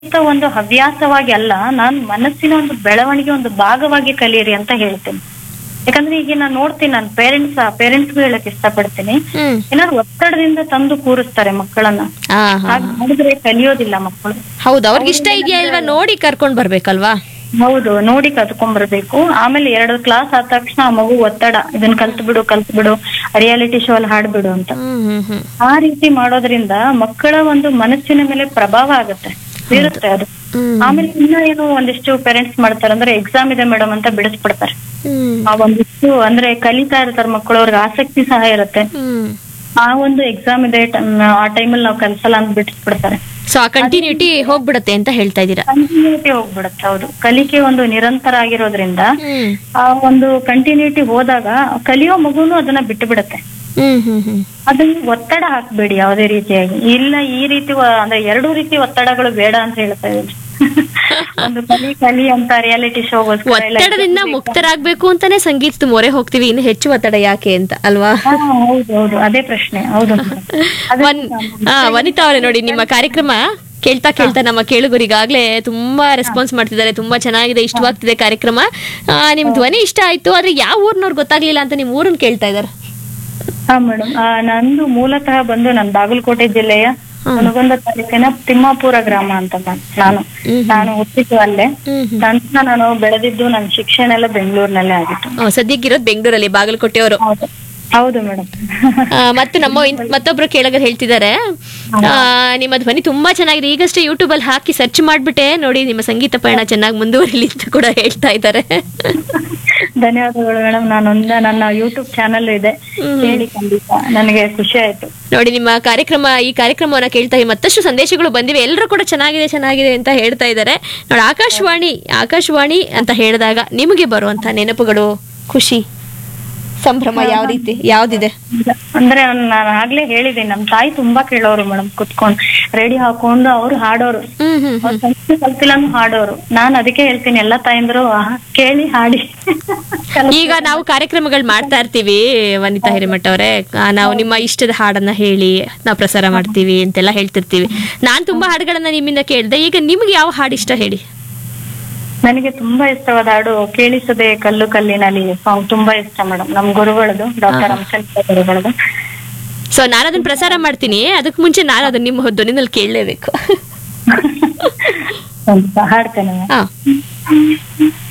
ಸಂಗೀತ ಒಂದು ಹವ್ಯಾಸವಾಗಿ ಅಲ್ಲ ನಾನು ಮನಸ್ಸಿನ ಒಂದು ಬೆಳವಣಿಗೆ ಒಂದು ಭಾಗವಾಗಿ ಕಲಿಯಿರಿ ಅಂತ ಹೇಳ್ತೀನಿ ಯಾಕಂದ್ರೆ ಈಗ ನಾನು ನೋಡ್ತೀನಿ ನಾನು ಪೇರೆಂಟ್ಸ್ ಪೇರೆಂಟ್ಸ್ಗೂ ಹೇಳಕ್ ಇಷ್ಟಪಡ್ತೀನಿ ಹ್ಮ್ ಏನಾದ್ರು ಒತ್ತಡದಿಂದ ತಂದು ಕೂರಿಸ್ತಾರೆ ಮಕ್ಕಳನ್ನ ಹಾ ಹಾ ಹಾಗೆ ಮಾಡಿದ್ರೆ ಕಲಿಯೋದಿಲ್ಲ ಮಕ್ಕಳು ಹೌದು ಅವ್ರಿಗೆ ಇಷ್ಟ ಇದೆಯಾ ಇಲ್ವಾ ನೋಡಿ ಕರ್ಕೊಂಡ್ ಬರ್ಬೇಕಲ್ವಾ ಹೌದು ನೋಡಿ ಕತ್ಕೊಂಡ್ಬರ್ಬೇಕು ಆಮೇಲೆ ಎರಡು ಕ್ಲಾಸ್ ಆದ ತಕ್ಷಣ ಆ ಮಗು ಒತ್ತಡ ಇದನ್ನ ಕಲ್ತ್ ಬಿಡು ಕಲ್ತ್ ಬಿಡು ರಿಯಾಲಿಟಿ ಶೋ ಅಲ್ಲಿ ಹಾಡ್ಬಿಡು ಅಂತ ಹ್ಮ್ ಹ್ಮ್ ಹ್ಮ್ ಆ ರೀತಿ ಮಾಡೋದ್ರಿಂದ ಮಕ್ಕಳ ಒಂದು ಮನಸ್ಸಿನ ಮೇಲೆ ಪ್ರಭಾವ ಆಗುತ್ತೆ ಬೀರುತ್ತೆ ಅದು ಹ್ಮ್ ಆಮೇಲೆ ಇನ್ನ ಏನು ಒಂದಿಷ್ಟು ಪೇರೆಂಟ್ಸ್ ಮಾಡ್ತಾರೆ ಅಂದ್ರೆ ಎಕ್ಸಾಮ್ ಇದೆ ಮೇಡಮ್ ಅಂತ ಬಿಡಿಸ್ಬಿಡ್ತಾರೆ ಹ್ಮ್ ಆ ಒಂದಿಷ್ಟು ಅಂದ್ರೆ ಕಲಿತಾ ಇರ್ತಾರೆ ಮಕ್ಕಳು ಅವ್ರಿಗೆ ಆಸಕ್ತಿ ಸಹ ಇರುತ್ತೆ ಹ್ಮ್ ಆ ಒಂದು ಎಕ್ಸಾಮ್ ಇದೆ ಟೈಮ್- ಆ ಟೈಮಲ್ಲಿ ನಾವು ಕಲ್ಸಲ್ಲ ಅಂತ ಬಿಡಿಸ್ಬಿಡ್ತಾರೆ ಸೊ ಆ ಕಂಟಿನ್ಯೂಟಿ ಹೋಗ್ಬಿಡತ್ತೆ ಅಂತ ಹೇಳ್ತಾ ಇದ್ದೀರಾ ಕಂಟಿನ್ಯೂಟಿ ಹೋಗ್ಬಿಡುತ್ತೆ ಹೌದು ಕಲಿಕೆ ಒಂದು ನಿರಂತರ ಆಗಿರೋದ್ರಿಂದ ಹ್ಮ್ ಆ ಒಂದು ಕಂಟಿನ್ಯೂಟಿ ಹೋದಾಗ ಕಲಿಯೋ ಮಗುನು ಅದನ್ನ ಬಿಟ್ಟು ಬಿಡುತ್ತೆ ಹ್ಮ್ ಹ್ಮ್ ಹ್ಮ್ ಅದನ್ನ ಒತ್ತಡ ಹಾಕ್ಬೇಡಿ ಯಾವುದೇ ರೀತಿಯಾಗಿ ಇಲ್ಲ ಈ ರೀತಿ ವ- ಅಂದ್ರೆ ಎರಡೂ ರೀತಿ ಒತ್ತಡಗಳು ಬೇಡ ಅಂತ ಹೇಳ್ತಾ ಇದ್ದೀನಿ ಒಂದು ಕಲಿ ಕಲಿ ಅಂತ ರಿಯಾಲಿಟಿ ಶೋಗೋಸ್ಕರ ಒತ್ತಡದಿಂದ ಮುಕ್ತರಾಗ್ಬೇಕು ಅಂತಾನೆ ಸಂಗೀತದ ಮೊರೆ ಹೋಗ್ತೀವಿ ಇನ್ನು ಹೆಚ್ಚು ಒತ್ತಡ ಯಾಕೆ ಅಂತ ಅಲ್ವಾ ಹೌದು ಹೌದು ಅದೇ ಪ್ರಶ್ನೆ ಹೌದು madam. ಅದೇ ವನ್ ಆ, ವನಿತಾ ಅವರೇ ನೋಡಿ ನಿಮ್ಮ ಕಾರ್ಯಕ್ರಮ ಕೇಳ್ತಾ ಕೇಳ್ತಾ ನಮ್ಮ ಕೇಳುಗರಿಗಾಗ್ಲೇ ತುಂಬಾ ರೆಸ್ಪಾನ್ಸ್ ಮಾಡ್ತಿದ್ದಾರೆ ತುಂಬಾ ಚೆನ್ನಾಗಿದೆ ಇಷ್ಟವಾಗ್ತಿದೆ ಕಾರ್ಯಕ್ರಮ ಆ, ನಿಮ್ ಧ್ವನಿ ಇಷ್ಟ ಆಯ್ತು ಆದ್ರೆ ಯಾವ ಊರ್ನವ್ರು ಗೊತ್ತಾಗ್ಲಿಲ್ಲ ಅಂತ ನಿಮ್ ಊರನ್ನ ಕೇಳ್ತಾ ಇದಾರೆ ಹಾ ಮೇಡಮ್ ನಂದು ಮೂಲತಃ ಬಂದು ನಾನು ಬಾಗಲಕೋಟೆ ಜಿಲ್ಲೆಯ ಹುನಗುಂದ ತಾಲೂಕಿನ ತಿಮ್ಮಾಪುರ ಗ್ರಾಮ ಅಂತ ನಾನು. ನಾನು ಹ್ಮ್. ನಾನು ಹುಟ್ಟಿದ್ದು ಅಲ್ಲೇ ಹ್ಮ್ ಹ್ಮ್ ನಂತರ ನಾನು ಬೆಳೆದಿದ್ದು ನನ್ನ ಶಿಕ್ಷಣ ಎಲ್ಲ ಬೆಂಗಳೂರಿನಲ್ಲೇ ಆಗಿತ್ತು ಆ, ಸದ್ಯಕ್ಕಿರೋದು ಬೆಂಗಳೂರಲ್ಲಿ ಬಾಗಲಕೋಟೆಯವರು ಹೌದು ಹೌದು ಮೇಡಮ್ ಆ, ಮತ್ತು ನಮ್ಮ ಇನ್- ಮತ್ತೊಬ್ರು ಕೇಳಗರ್ ಹೇಳ್ತಿದ್ದಾರೆ ಆ, ನಿಮ್ಮ ಧ್ವನಿ ತುಂಬಾ ಚೆನ್ನಾಗಿದೆ ಈಗಷ್ಟೇ ಯೂಟ್ಯೂಬ್ ಅಲ್ಲಿ ಹಾಕಿ ಸರ್ಚ್ ಮಾಡ್ಬಿಟ್ಟೆ ನೋಡಿ ನಿಮ್ಮ ಸಂಗೀತ ಪಯಣ ಚೆನ್ನಾಗಿ ಮುಂದುವರಿಲಿ ಅಂತ ಕೂಡ ಹೇಳ್ತಾ ಇದ್ದಾರೆ ಧನ್ಯವಾದಗಳು ಮೇಡಮ್ ನಾನೊಂದ ನನ್ನ ಯೂಟ್ಯೂಬ್ ಚಾನಲ್ ಇದೆ ಹೇಳಿ ಖಂಡಿತ ನನಗೆ ಖುಷಿ ಆಯ್ತು ನೋಡಿ ನಿಮ್ಮ ಕಾರ್ಯಕ್ರಮ ಈ ಕಾರ್ಯಕ್ರಮವನ್ನ ಕೇಳ್ತಾ ಇದ್ದೀವಿ. ಮತ್ತಷ್ಟು ಸಂದೇಶಗಳು ಬಂದಿವೆ ಎಲ್ಲರೂ ಕೂಡ ಚೆನ್ನಾಗಿದೆ ಚೆನ್ನಾಗಿದೆ ಅಂತ ಹೇಳ್ತಾ ಇದ್ದಾರೆ ನೋಡಿ ಆಕಾಶವಾಣಿ ಆಕಾಶವಾಣಿ ಅಂತ ಹೇಳಿದಾಗ ನಿಮಗೆ ಬರುವಂತ ನೆನಪುಗಳು ಖುಷಿ ಸಂಭ್ರಮ ಯಾವ ರೀತಿ ಯಾವ್ದಿದೆ ಅಂದ್ರೆ ನಾನು ಆಗ್ಲೇ ಹೇಳಿದ್ದೀನಿ ನಮ್ ತಾಯಿ ತುಂಬಾ ಕೇಳೋರು ಮೇಡಮ್ ಕುತ್ಕೊಂಡು ರೇಡಿಯೋ ಹಾಕೊಂಡು ಅವ್ರು ಹಾಡೋರು ಹ್ಮ್ ಹ್ಮ್ ಅವ್ರು ಸಂಸ್ಕೃತ ಕಲ್ತಿಲ್ಲ ಹಾಡೋರು ನಾನ್ ಅದಕ್ಕೆ ಹೇಳ್ತೀನಿ ಎಲ್ಲಾ ತಾಯಂದ್ರು ಆಹಾ, ಕೇಳಿ ಹಾಡಿ ಈಗ ನಾವು ಕಾರ್ಯಕ್ರಮಗಳು ಮಾಡ್ತಾ ಇರ್ತೀವಿ ವನಿತಾ ಹಿರೇಮಠ ಅವರೇ ಆ, ನಾವು ನಿಮ್ಮ ಇಷ್ಟದ ಹಾಡನ್ನ ಹೇಳಿ ನಾವು ಪ್ರಸಾರ ಮಾಡ್ತೀವಿ ಅಂತೆಲ್ಲ ಹೇಳ್ತಿರ್ತೀವಿ ನಾನ್ ತುಂಬಾ ಹಾಡುಗಳನ್ನ ನಿಮ್ಮಿಂದ ಕೇಳ್ದೆ ಈಗ ನಿಮ್ಗೆ ಯಾವ ಹಾಡು ಇಷ್ಟ ಹೇಳಿ ನನಗೆ ತುಂಬಾ ಇಷ್ಟವಾದ ಹಾಡು ಕೇಳಿಸದೆ ಕಲ್ಲು ಕಲ್ಲಿನಲ್ಲಿ ಸಾಂಗ್ ತುಂಬಾ ಇಷ್ಟ ಮೇಡಮ್ ನಮ್ ಗುರುಗಳದು ಡಾಕ್ಟರ್ ಅಂಶಂಕರ ಗುರುಗಳದು ಸೊ ನಾನು ಅದನ್ನ ಪ್ರಸಾರ ಮಾಡ್ತೀನಿ ಅದಕ್ಕೆ ಮುಂಚೆ ನಾನು ಅದನ್ನ ನಿಮ್ಮ ಧ್ವನಿನಲ್ಲಿ ಕೇಳಲೇಬೇಕು ಸ್ವಲ್ಪ ಹಾಡ್ತೇನೆ ma'am. ಹಾ